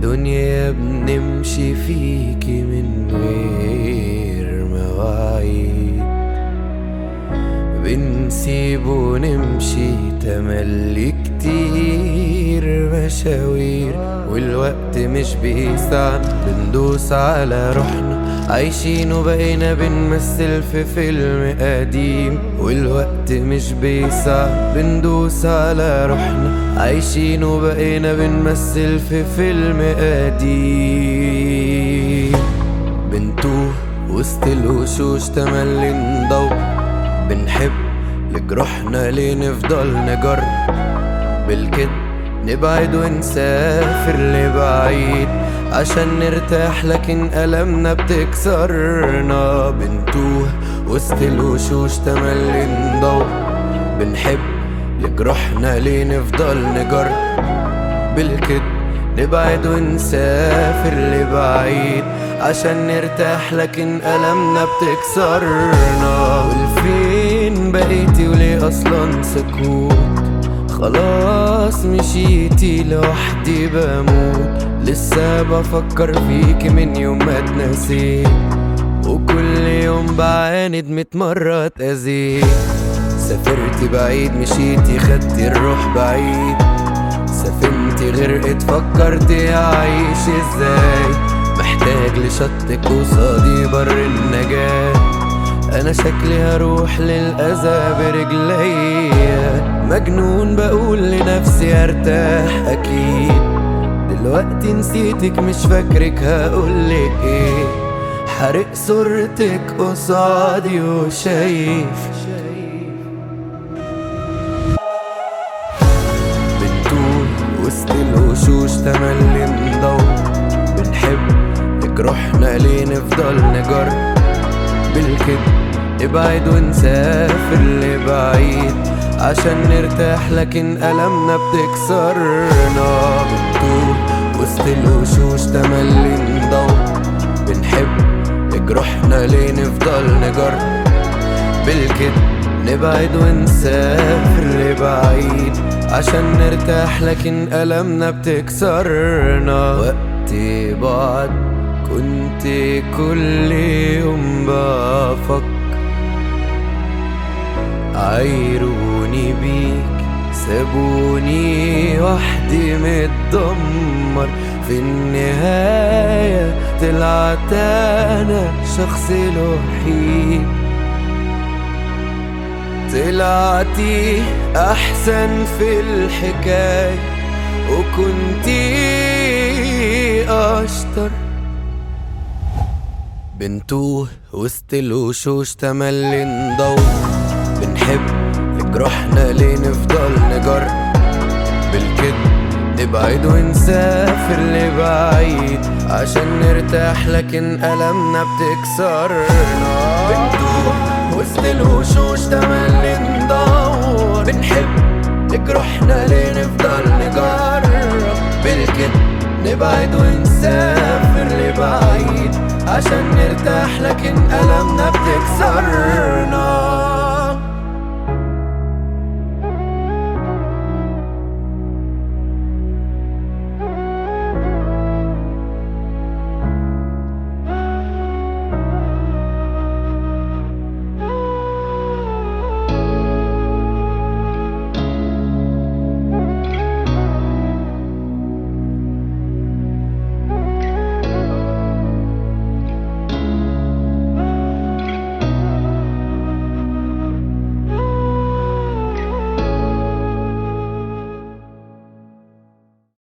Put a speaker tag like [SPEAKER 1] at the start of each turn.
[SPEAKER 1] دنيا بنمشي فيكي من غير مواعيد بنسيب ونمشي تملي كتير مشاوير والوقت مش بيسعنا بندوس على روحنا عايشين وبقينا بنمثل في فيلم قديم والوقت مش بيسع بندوس على روحنا عايشين وبقينا بنمثل في فيلم قديم بنتوه وسط الوشوش تملي نضوء بنحب لجروحنا ليه نفضل نجرب بالكده نبعد ونسافر لبعيد عشان نرتاح لكن ألمنا بتكسرنا بنتوه وسط الوشوش تملي نضوء بنحب لجروحنا ليه نفضل نجرب بالكد نبعد ونسافر لبعيد عشان نرتاح لكن ألمنا بتكسرنا والفين بقيتي وليه أصلا سكوت خلاص مشيتي لوحدي بموت لسه بفكر فيك من يوم ما اتنسيت وكل يوم بعاند ميت مرة اتأذيت سافرتي بعيد مشيتي خدتي الروح بعيد سفنتي غرقت فكرتي اعيش ازاي محتاج لشطك قصادي بر النجاة انا شكلي هروح للاذى برجليا مجنون بقول لنفسي ارتاح اكيد دلوقتي نسيتك مش فاكرك هقولك ايه حرق صورتك قصادي وشايف بنتوه وسط الوشوش تملي نضوء بنحب لجروحنا ليه نفضل نجرب بالكده نبعد ونسافر لبعيد عشان نرتاح لكن ألمنا بتكسرنا بنتوه وسط الوشوش تملي نضوء بنحب لجروحنا ليه نفضل نجرب بالكده نبعد ونسافر لبعيد عشان نرتاح لكن ألمنا بتكسرنا وقت بعد كنت كل يوم بفكر عايروني بيك سابوني وحدي متدمر في النهاية طلعت أنا شخص الوحيد طلعتي أحسن في الحكاية وكنتي أشطر بنتوه وسط الوشوش تملي نضوء بنحب لجروحنا ليه نفضل نجرب بالكده نبعد ونسافر لبعيد عشان نرتاح لكن ألمنا بتكسرنا بنتوه وسط الوشوش تملي ندور بنحب لجروحنا ليه نفضل نجرب بالكده نبعد ونسافر لبعيد عشان نرتاح لكن ألمنا بتكسرنا